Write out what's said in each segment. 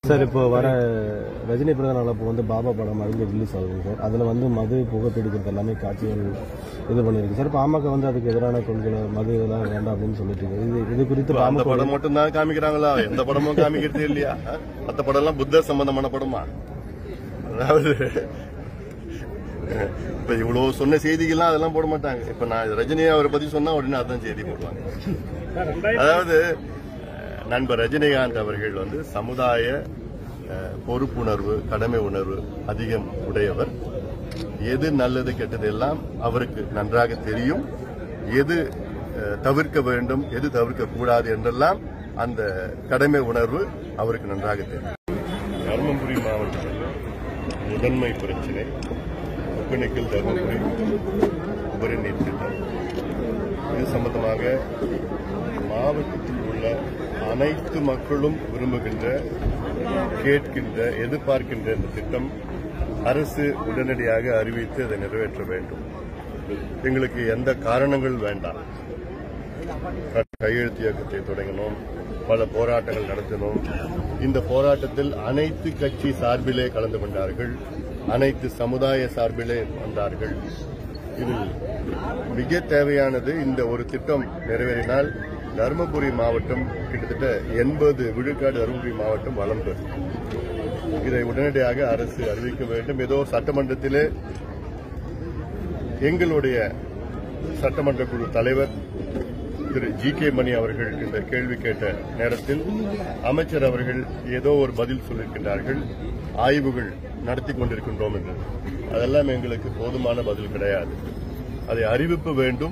Sir இப்போ வர ரஜினி பிறந்த நாள் அப்போ வந்து பாபா படம் மருந்து ரிலீஸ் ஆகுது சார் அதில் வந்து மது புகை பிடிக்கிறது எல்லாமே காட்சிகள் இது பண்ணியிருக்கு சார் பாமக வந்து அதுக்கு எதிரான கொள்கை மது இதெல்லாம் வேண்டாம் அப்படின்னு சொல்லிட்டு இருக்கு இது இது குறித்து இப்ப அந்த பாமக படம் மட்டும் தான் காமிக்கிறாங்களா எந்த படமும் காமிக்கிறது இல்லையா மத்த படம் எல்லாம் புத்த சம்பந்தமான படமா அதாவது இப்ப இவ்வளவு சொன்ன செய்திகள்லாம் அதெல்லாம் போட மாட்டாங்க இப்ப நான் ரஜினி அவரை பத்தி சொன்னா உடனே அதான் செய்தி போடுவாங்க அதாவது அஹ், நண்பர் ரஜினிகாந்த் அவர்கள் வந்து சமுதாய அஹ், பொறுப்புணர்வு கடமை உணர்வு அதிகம் உடையவர் எது நல்லது கெட்டது எல்லாம் அவருக்கு நன்றாக தெரியும் எது அஹ், தவிர்க்க வேண்டும் எது தவிர்க்க கூடாது என்றெல்லாம் அந்த கடமை உணர்வு அவருக்கு நன்றாக தெரியும் தருமபுரி மாவட்டத்தில் முதன்மை பிரச்சனை ஒகேனக்கல் தருமபுரி உபரி நீர் திட்டம் இது சம்பந்தமாக மாவட்டத்தில் உள்ள அனைத்து மக்களும் விரும்புகின்ற கேட்கின்ற எதிர்பார்க்கின்ற இந்த திட்டம் அரசு உடனடியாக அறிவித்து அதை நிறைவேற்ற வேண்டும் எங்களுக்கு எந்த காரணங்கள் வேண்டாம் கையெழுத்து இயக்கத்தை தொடங்கினோம் பல போராட்டங்கள் நடத்தினோம் இந்த போராட்டத்தில் அனைத்து கட்சி சார்பிலே கலந்து கொண்டார்கள் அனைத்து சமுதாய சார்பிலே வந்தார்கள் இதில் மிக தேவையானது இந்த ஒரு திட்டம் நிறைவேறினால் தருமபுரி மாவட்டம் கிட்டத்தட்ட எண்பது விழுக்காடு தருமபுரி மாவட்டம் வளம் பெறும் இதை உடனடியாக அரசு அறிவிக்க வேண்டும் ஏதோ சட்டமன்றத்திலே எங்களுடைய சட்டமன்ற குழு தலைவர் திரு ஜி கே மணி அவர்கள் இந்த கேள்வி கேட்ட நேரத்தில் அமைச்சர் அவர்கள் ஏதோ ஒரு பதில் சொல்லியிருக்கின்றார்கள் ஆய்வுகள் நடத்தி கொண்டிருக்கின்றோம் என்று அதெல்லாம் எங்களுக்கு போதுமான பதில் கிடையாது அதை அறிவிப்பு வேண்டும்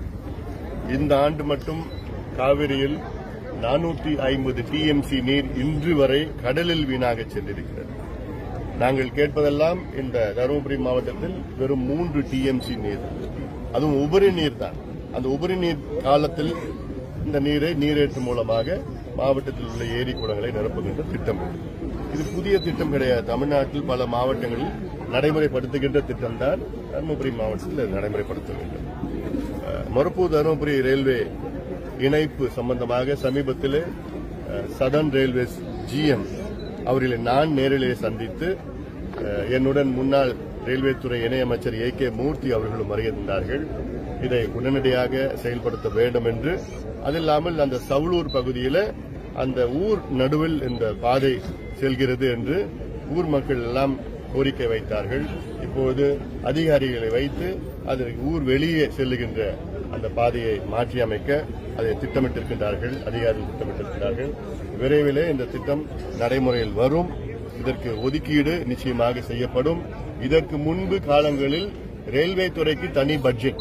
இந்த ஆண்டு மட்டும் காவிரியில் நானூற்றி ஐம்பது டிஎம்சி நீர் இன்று வரை கடலில் வீணாக சென்றிருக்கிறது நாங்கள் கேட்பதெல்லாம் இந்த தருமபுரி மாவட்டத்தில் வெறும் மூன்று டிஎம்சி நீர் அதுவும் உபரி நீர் தான் அந்த உபரி நீர் காலத்தில் இந்த நீரை நீரேற்று மூலமாக மாவட்டத்தில் உள்ள ஏரி குளங்களை நிரப்புகின்ற திட்டம் இது. இது புதிய திட்டம் கிடையாது தமிழ்நாட்டில் பல மாவட்டங்களில் நடைமுறைப்படுத்துகின்ற திட்டம் தான் தருமபுரி மாவட்டத்தில் இது நடைமுறைப்படுத்த வேண்டும் அஹ், மொரப்பூர் தருமபுரி ரயில்வே இணைப்பு சம்பந்தமாக சமீபத்தில் சதர்ன் ரயில்வேஸ் ஜிஎம் அவர்களை நான் நேரிலே சந்தித்து அஹ், என்னுடன் முன்னாள் ரயில்வே துறை இணையமைச்சர் ஏ கே மூர்த்தி அவர்களும் வருகின்றார்கள் இதை உடனடியாக செயல்படுத்த வேண்டும் என்று அதில்லாமல் அந்த சவுளூர் பகுதியில் அந்த ஊர் நடுவில் இந்த பாதை செல்கிறது என்று ஊர் மக்கள் எல்லாம் கோரிக்கை வைத்தார்கள் இப்போது அதிகாரிகளை வைத்து அதற்கு ஊர் வெளியே செல்லுகின்ற அந்த பாதையை மாற்றி அமைக்க அதை திட்டமிட்டிருக்கின்றார்கள் அதிகாரிகள் திட்டமிட்டிருக்கிறார்கள் விரைவிலே இந்த திட்டம் நடைமுறையில் வரும் இதற்கு ஒதுக்கீடு நிச்சயமாக செய்யப்படும் இதற்கு முன்பு காலங்களில் ரயில்வே துறைக்கு தனி பட்ஜெட்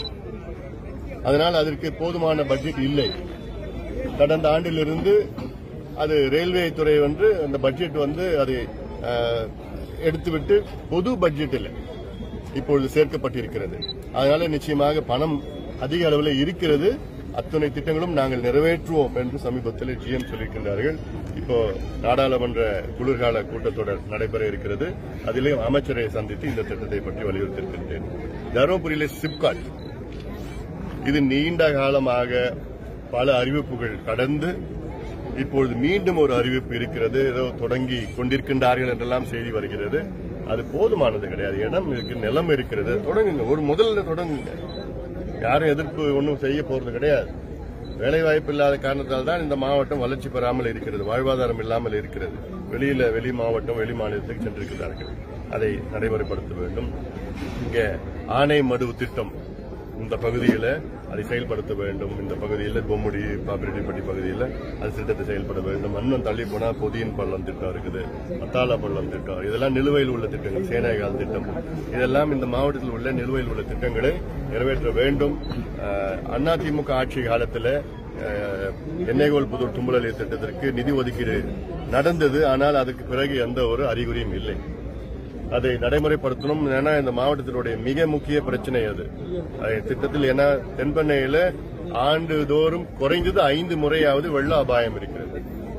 அதனால் அதற்கு போதுமான பட்ஜெட் இல்லை கடந்த ஆண்டிலிருந்து அது ரயில்வே துறை வந்து அந்த பட்ஜெட் வந்து அதை அஹ், எடுத்துவிட்டு பொது பட்ஜெட்டில் இப்பொழுது சேர்க்கப்பட்டிருக்கிறது அதனால நிச்சயமாக பணம் அதிக அளவில் இருக்கிறது அத்துணை திட்டங்களும் நாங்கள் நிறைவேற்றுவோம் என்று சமீபத்தில் ஜிஎம் சொல்லியிருக்கின்றார்கள் இப்போ நாடாளுமன்ற குளிர்கால கூட்டத்தொடர் நடைபெற இருக்கிறது அதிலே அமைச்சரை சந்தித்து இந்த திட்டத்தை பற்றி வலியுறுத்தியிருக்கின்றேன் தருமபுரியிலே சிப்காட் இது நீண்ட காலமாக பல அறிவிப்புகள் கடந்து இப்பொழுது மீண்டும் ஒரு அறிவிப்பு இருக்கிறது ஏதோ தொடங்கி கொண்டிருக்கின்றார்கள் என்றெல்லாம் செய்தி வருகிறது அது போதுமானது கிடையாது இடம் இருக்கு நிலம் இருக்கிறது தொடங்குங்க ஒரு முதல்ல தொடங்குங்க யாரும் எதிர்ப்பு ஒன்றும் செய்ய போறது கிடையாது வேலை வாய்ப்பு இல்லாத காரணத்தால் தான் இந்த மாவட்டம் வளர்ச்சி பெறாமல் இருக்கிறது வாழ்வாதாரம் இல்லாமல் இருக்கிறது வெளியில வெளி மாவட்டம் வெளி மாநிலத்துக்கு சென்றிருக்கிறார்கள் அதை நடைமுறைப்படுத்த வேண்டும் இங்க ஆனை மடு திட்டம் இந்த பகுதியில் அதை செயல்படுத்த வேண்டும் இந்த பகுதியில் பொம்முடி பாப்பிரெட்டிப்பட்டி பகுதியில் அது திட்டத்தை செயல்பட வேண்டும் இன்னும் தள்ளி போனா பொதியின் பள்ளம் திட்டம் இருக்குது அத்தாள பள்ளம் திட்டம் இதெல்லாம் நிலுவையில் உள்ள திட்டங்கள் சேனைகால் திட்டம் இதெல்லாம் இந்த மாவட்டத்தில் உள்ள நிலுவையில் உள்ள திட்டங்களை நிறைவேற்ற வேண்டும் அஹ், அதிமுக ஆட்சி காலத்தில் எண்ணெய்கோல் புதூர் தும்பலலி திட்டத்திற்கு நிதி ஒதுக்கீடு நடந்தது ஆனால் அதுக்கு பிறகு எந்த ஒரு அறிகுறியும் இல்லை அதை நடைமுறைப்படுத்தணும் ஏன்னா இந்த மாவட்டத்தினுடைய மிக முக்கிய பிரச்சனை அது அது திட்டத்தில் ஏன்னா தென்பெண்ணையில ஆண்டுதோறும் குறைந்தது ஐந்து முறையாவது வெள்ள அபாயம் இருக்கிறது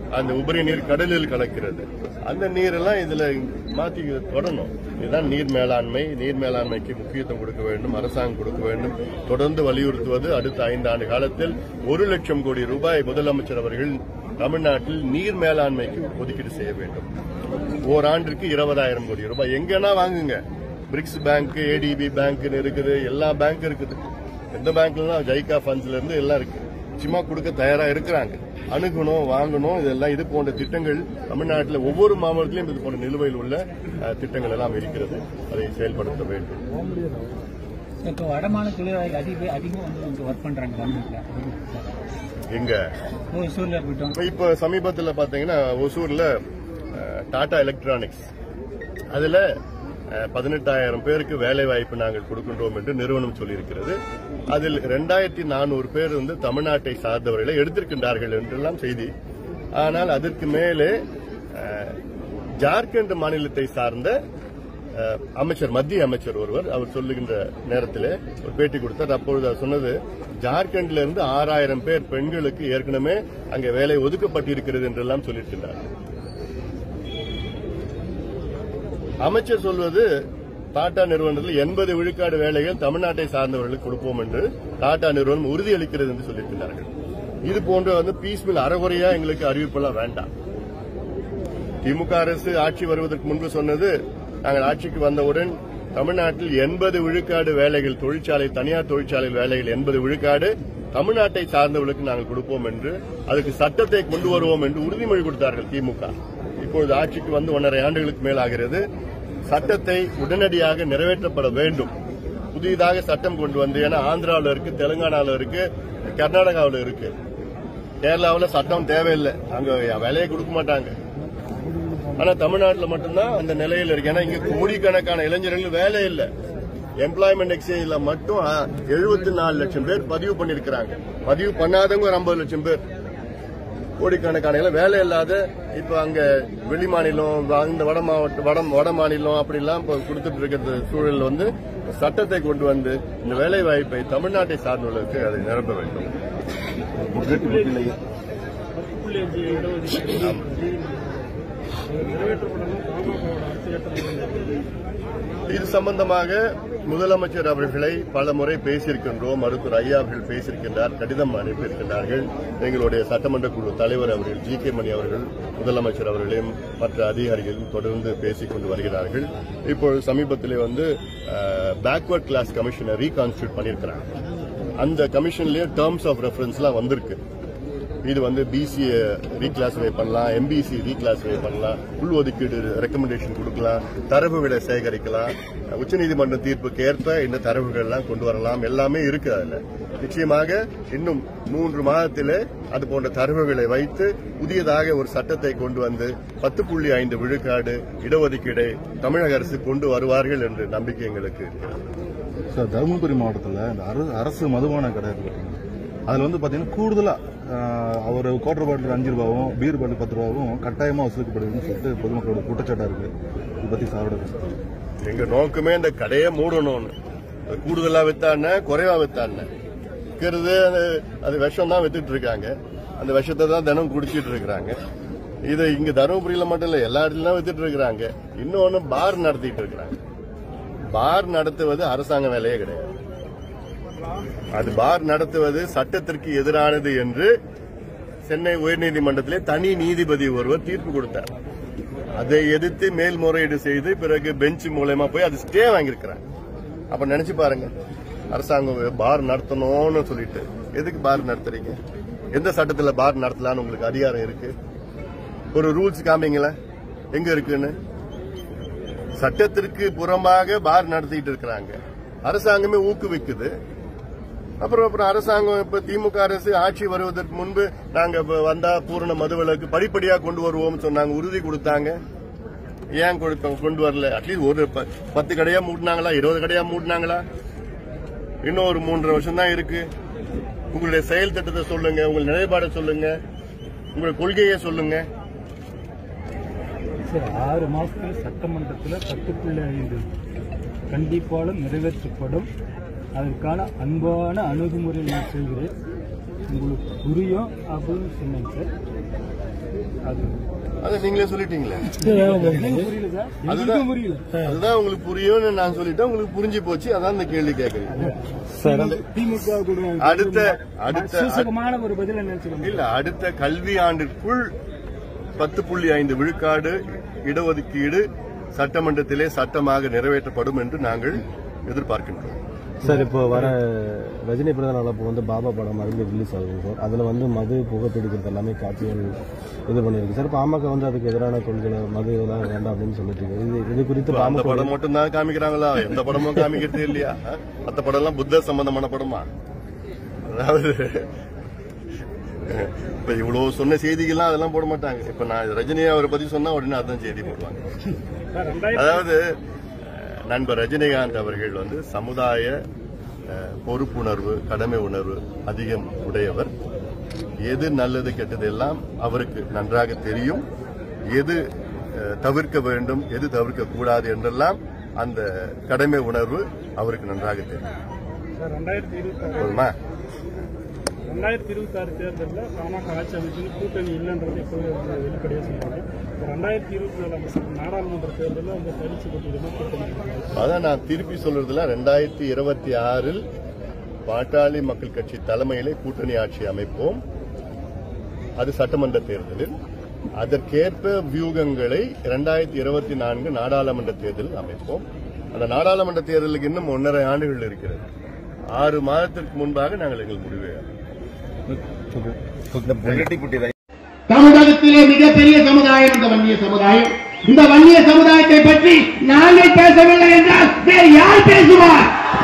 அந்த உபரி நீர் கடலில் கலக்கிறது அந்த நீரெல்லாம் இதுல மாத்தி தொடணும் இதுதான் நீர் மேலாண்மை நீர் மேலாண்மைக்கு முக்கியத்துவம் கொடுக்க வேண்டும் அரசாங்கம் கொடுக்க வேண்டும் தொடர்ந்து வலியுறுத்துவது அடுத்த ஐந்து ஆண்டு காலத்தில் ஒரு லட்சம் கோடி ரூபாய் முதலமைச்சர் அவர்கள் தமிழ்நாட்டில் நீர் மேலாண்மைக்கு ஒதுக்கீடு செய்ய வேண்டும் ஓராண்டிற்கு இருபதாயிரம் கோடி ரூபாய் எங்கன்னா வாங்குங்க பிரிக்ஸ் பேங்க் ஏடிபி பேங்க் இருக்குது எல்லா பேங்க் இருக்குது எந்த பேங்க்லாம் ஜைகா ஃபண்ட்ஸ்ல இருந்து எல்லாம் இருக்கு நிச்சயமா கொடுக்க தயாரா இருக்கிறாங்க அணுகணும் வாங்கணும் இதெல்லாம் இது போன்ற திட்டங்கள் தமிழ்நாட்டில் ஒவ்வொரு மாவட்டத்திலும் இது போன்ற நிலுவையில் உள்ள அஹ், திட்டங்கள் எல்லாம் இருக்கிறது அதை செயல்படுத்த வேண்டும் இப்போ வடமான தொழிலாளர்கள் அதிக அதிகமாக வந்து இங்கே ஒர்க் பண்ணுறாங்க கவர்மெண்ட்ல எங்க ஓசூரில் இருக்கட்டும் இப்போ சமீபத்துல பாத்தீங்கன்னா ஒசூர்ல அஹ், டாடா எலக்ட்ரானிக்ஸ் அதுல அஹ், பதினெட்டாயிரம் பேருக்கு வேலை வாய்ப்பு நாங்கள் கொடுக்கின்றோம் என்று நிறுவனம் சொல்லியிருக்கிறது அதில் ரெண்டாயிரத்தி நானூறு பேர் வந்து தமிழ்நாட்டை சார்ந்தவர்களை எடுத்திருக்கின்றார்கள் என்றெல்லாம் செய்தி ஆனால் அதற்கு மேலே அஹ், ஜார்க்கண்ட் மாநிலத்தை சார்ந்த அஹ், அமைச்சர் மத்திய அமைச்சர் ஒருவர் அவர் சொல்லுகின்ற நேரத்தில் ஒரு பேட்டி கொடுத்தார் அப்பொழுது அவர் சொன்னது ஜார்க்கண்ட்ல இருந்து ஆறாயிரம் பேர் பெண்களுக்கு ஏற்கனவே அங்கே வேலை ஒதுக்கப்பட்டிருக்கிறது என்றெல்லாம் சொல்லியிருக்கிறார் அமைச்சர் சொல்வது டாடா நிறுவனத்தில் எண்பது விழுக்காடு வேலைகள் தமிழ்நாட்டை சார்ந்தவர்களுக்கு கொடுப்போம் என்று டாடா நிறுவனம் உறுதியளிக்கிறது என்று சொல்லியிருக்கிறார்கள் இது போன்ற வந்து பீஸ்மில் அறகுறையா எங்களுக்கு அறிவிப்பெல்லாம் வேண்டாம் திமுக அரசு ஆட்சி வருவதற்கு முன்பு சொன்னது நாங்கள் ஆட்சிக்கு வந்தவுடன் தமிழ்நாட்டில் எண்பது விழுக்காடு வேலைகள் தொழிற்சாலை தனியார் தொழிற்சாலையில் வேலைகள் எண்பது விழுக்காடு தமிழ்நாட்டை சார்ந்தவர்களுக்கு நாங்கள் கொடுப்போம் என்று அதுக்கு சட்டத்தை கொண்டு வருவோம் என்று உறுதிமொழி கொடுத்தார்கள் திமுக இப்பொழுது ஆட்சிக்கு வந்து ஒன்றரை ஆண்டுகளுக்கு மேலாகிறது சட்டத்தை உடனடியாக நிறைவேற்றப்பட வேண்டும் புதிதாக சட்டம் கொண்டு வந்து ஏன்னா ஆந்திராவில் இருக்கு தெலுங்கானாவில் இருக்கு கர்நாடகாவில் இருக்கு கேரளாவில் சட்டம் தேவையில்லை அங்க வேலையை கொடுக்க மாட்டாங்க ஆனா தமிழ்நாட்டில் மட்டும்தான் அந்த நிலையில் இருக்கு ஏன்னா இங்க கோடிக்கணக்கான இளைஞர்கள் வேலை இல்லை எம்ப்ளாய்மெண்ட் எக்ஸ்சேஞ்சில் மட்டும் எழுபத்தி நாலு லட்சம் பேர் பதிவு பண்ணிருக்கிறாங்க பதிவு பண்ணாதவங்க ஒரு ஐம்பது லட்சம் பேர் கோடிக்கணக்கான இளம் வேலை இல்லாத இப்ப அங்க வெளி மாநிலம் அந்த வட மாவட்ட வட வட மாநிலம் அப்படிலாம் இப்ப கொடுத்துட்டு இருக்கிற சூழல் வந்து சட்டத்தை கொண்டு வந்து இந்த வேலை வாய்ப்பை தமிழ்நாட்டை சார்ந்துள்ளவருக்கு அதை நிரப்ப வேண்டும் இது சம்பந்தமாக முதலமைச்சர் அவர்களை பல முறை பேசியிருக்கின்றோம் மருத்துவர் ஐயா அவர்கள் பேசியிருக்கின்றார் கடிதம் அனுப்பியிருக்கின்றார்கள் எங்களுடைய சட்டமன்ற குழு தலைவர் அவர்கள் ஜி கே மணி அவர்கள் முதலமைச்சர் அவர்களையும் மற்ற அதிகாரிகளும் தொடர்ந்து பேசிக் கொண்டு வருகிறார்கள் இப்பொழுது சமீபத்திலே வந்து பேக்வர்ட் கிளாஸ் கமிஷனை ரீகான்ஸ்டியூட் பண்ணியிருக்கிறாங்க அந்த கமிஷன்லயே டேர்ம்ஸ் ஆஃப் ரெஃபரன்ஸ்லாம் வந்திருக்கு இது வந்து பிசிஏ ரீகிளாசிஃபை பண்ணலாம் எம்பிசி ரீகிளாசிஃபை பண்ணலாம் உள் ஒதுக்கீடு ரெக்கமெண்டேஷன் கொடுக்கலாம் தரவுகளை சேகரிக்கலாம் உச்சநீதிமன்ற தீர்ப்புக்கு ஏற்ப இந்த தரவுகள் எல்லாம் கொண்டு வரலாம் எல்லாமே இருக்கு அதுல நிச்சயமாக இன்னும் மூன்று மாதத்திலே அது போன்ற தரவுகளை வைத்து புதியதாக ஒரு சட்டத்தை கொண்டு வந்து பத்து புள்ளி ஐந்து விழுக்காடு இடஒதுக்கீடை தமிழக அரசு கொண்டு வருவார்கள் என்ற நம்பிக்கை எங்களுக்கு இருக்கிறது சார் தருமபுரி மாவட்டத்தில் இந்த அர- அரசு மதுபான கடை இருக்கு பாத்தீங்கன்னா. அதுல வந்து பாத்தீங்கன்னா கூடுதலா ஆஹ், ஒரு குவார்டர் பாட்டில் அஞ்சு ரூபாவும் பீர் பாட்டில் பத்து ரூபாவும் கட்டாயமா வசூலிக்கப்படுதுன்னு சொல்லிட்டு பொதுமக்களோட குற்றச்சாட்டா இருக்கு இதை பத்தி சாரோட கருத்து. எங்க நோக்கமே இந்த கடையை மூடணும்னு அது கூடுதலா வித்தான குறைவா வித்தான விற்கிறது அது- அது விஷம் தான் வித்துட்டு இருக்காங்க அந்த விஷத்தை தான் தினம் குடிச்சிட்டு இருக்கிறாங்க இது இங்க தருமபுரியில மட்டும் இல்ல எல்லா இடத்துலயும் வித்துட்டு இருக்கிறாங்க இன்னொன்னு பார் நடத்திட்டு இருக்கிறாங்க பார் நடத்துவது அரசாங்க வேலையே கிடையாது அது பார் நடத்துவது சட்டத்திற்கு எதிரானது என்று சென்னை உயர்நீதிமன்றத்திலே தனி நீதிபதி ஒருவர் தீர்ப்பு கொடுத்தார் அதை எதிர்த்து மேல்முறையீடு செய்து பிறகு பெஞ்ச் மூலயமா போய் அது ஸ்டே வாங்கியிருக்கிறாங்க அப்ப நினைச்சு பாருங்க அரசாங்கம் பார் நடத்தணும்னு சொல்லிட்டு எதுக்கு பார் நடத்துறீங்க எந்த சட்டத்துல பார் நடத்தலாம்னு உங்களுக்கு அதிகாரம் இருக்கு ஒரு ரூல்ஸ் காமிங்களேன் எங்க இருக்குன்னு சட்டத்திற்கு புறம்பாக பார் நடத்திட்டு இருக்கிறாங்க அரசாங்கமே ஊக்குவிக்குது அப்புறம் அப்புறம் அரசாங்கம் இப்ப திமுக அரசு ஆட்சி வருவதற்கு முன்பு நாங்க இப்ப வந்தா பூரண மதுவிலக்கு படிப்படியா கொண்டு வருவோம் சொன்னாங்க உறுதி கொடுத்தாங்க ஏன் கொடுக்க கொண்டு வரல அட்லீஸ்ட் ஒரு ப- பத்து கடையா மூடினாங்களா இருபது கடையா மூடினாங்களா இன்னும் ஒரு மூன்றரை வருஷம் தான் இருக்கு உங்களுடைய செயல் திட்டத்தை சொல்லுங்க உங்கள் நிலைப்பாடை சொல்லுங்க உங்கள் கொள்கையை சொல்லுங்க சார் ஆறு மாசத்துல சட்டமன்றத்தில் பத்து புள்ளி ஐந்து கண்டிப்பாலும் நிறைவேற்றப்படும் அதற்கான அன்பான அணுகுமுறை நான் செய்கிறேன் உங்களுக்கு புரியும் அப்படின்னு சொன்னேங்க சார் அது நீங்களே சொல்லிட்டீங்களே அதுதான் அதுதான் உங்களுக்கு புரியும்னு நான் சொல்லிட்டேன் உங்களுக்கு புரிஞ்சு போச்சு அதான் இந்த கேள்வி கேட்கறீங்க சார் திமுக கூட அடுத்த அடுத்த சுசகமான ஒரு பதில நினைச்சுக்கணும் இல்ல அடுத்த கல்வி ஆண்டிற்குள் பத்து புள்ளி ஐந்து விழுக்காடு இடஒதுக்கீடு சட்டமன்றத்திலே சட்டமாக நிறைவேற்றப்படும் என்று நாங்கள் எதிர்பார்க்கின்றோம் சார் இப்போ வர ரஜினி பிறந்த நாள் அப்போ வந்து பாபா படம் மருந்து ரிலீஸ் ஆகுது சார் அதில் வந்து மது புகை பிடிக்கிறது எல்லாமே காட்சிகள் இது பண்ணியிருக்கு சார் பாமக வந்து அதுக்கு எதிரான கொள்கை மது இதெல்லாம் வேண்டாம் அப்படின்னு சொல்லிட்டு இருக்கு இது இது குறித்து அந்த பாமக படம் மட்டும் தான் காமிக்கிறாங்களா எந்த படமும் காமிக்கிறது இல்லையா மத்த படம் எல்லாம் புத்த சம்பந்தமான படமா அதாவது இப்ப இவ்வளவு சொன்ன செய்திகள்லாம் அதெல்லாம் போட மாட்டாங்க இப்ப நான் ரஜினியை அவரை பத்தி சொன்னா உடனே அதான் செய்தி போடுவாங்க அதாவது அஹ், நண்பர் ரஜினிகாந்த் அவர்கள் வந்து சமுதாய அஹ், பொறுப்புணர்வு கடமை உணர்வு அதிகம் உடையவர் எது நல்லது கெட்டது எல்லாம் அவருக்கு நன்றாக தெரியும் எது அஹ், தவிர்க்க வேண்டும் எது தவிர்க்க கூடாது என்றெல்லாம் அந்த கடமை உணர்வு அவருக்கு நன்றாக தெரியும் ரெண்டாயிரத்தி இருபத்தி போதுமா ரெண்டாயிரத்தி இருபத்தி ஆறு தேர்தலில் பாமக ஆட்சி அமைச்சு கூட்டணி இல்லைன்றது இப்போ வெளிப்படையாக சொல்றாங்க இப்போ ரெண்டாயிரத்தி இருபத்தி நாலு நாடாளுமன்ற தேர்தலில் அந்த தனிச்சு போட்டியிடமா கூட்டணி இருக்கு. அதான் நான் திருப்பி சொல்றதுல ரெண்டாயிரத்தி இருபத்தி ஆறில் பாட்டாளி மக்கள் கட்சி தலைமையிலே கூட்டணி ஆட்சி அமைப்போம் அது சட்டமன்ற தேர்தலில் அதற்கேற்ப வியூகங்களை இரண்டாயிரத்தி இருபத்தி நான்கு நாடாளுமன்ற தேர்தலில் அமைப்போம் அந்த நாடாளுமன்ற தேர்தலுக்கு இன்னும் ஒன்றரை ஆண்டுகள் இருக்கிறது ஆறு மாதத்திற்கு முன்பாக நாங்கள் எங்கள் முடிவை தமிழகத்திலே மிகப்பெரிய சமுதாயம் இந்த வன்னிய சமுதாயம் இந்த வன்னிய சமுதாயத்தை பற்றி நாங்கள் பேசவில்லை என்றால் வேறு யார் பேசுவார்